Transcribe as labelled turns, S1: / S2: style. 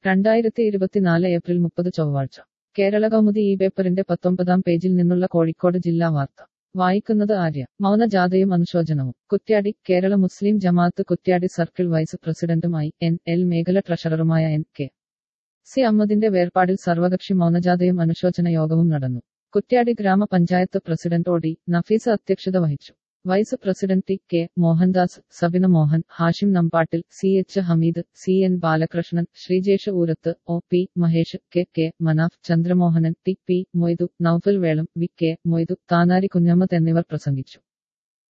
S1: രണ്ടായിരത്തി ഇരുപത്തിനാല് ഏപ്രിൽ മുപ്പത് ചൊവ്വാഴ്ച കേരള കൗമുദി ഈ പേപ്പറിന്റെ പത്തൊമ്പതാം പേജിൽ നിന്നുള്ള കോഴിക്കോട് ജില്ലാ വാർത്ത വായിക്കുന്നത് ആര്യ മൗനജാഥയും അനുശോചനവും Kuttiadi Kerala Muslim Jamaat Kuttiadi circle vice പ്രസിഡന്റുമായി എൻ എൽ മേഖല ട്രഷററുമായ എൻ കെ സി അഹമ്മദിന്റെ വേർപാടിൽ സർവകക്ഷി മൗനജാഥയും അനുശോചന യോഗവും നടന്നു കുറ്റ്യാടി ഗ്രാമപഞ്ചായത്ത് പ്രസിഡന്റ് ഒ ഡി നഫീസ അധ്യക്ഷത വഹിച്ചു vice president T K Mohandas Sabina Mohan Hashim Nambattil C H Hameed C N Balakrishnan Sreejesh Oorath O P Mahesh K K Manaf Chandramohanan T P Moidu Noufal Velam V K Moidu Thanari Kunhammad എന്നിവർ പ്രസംഗിച്ചു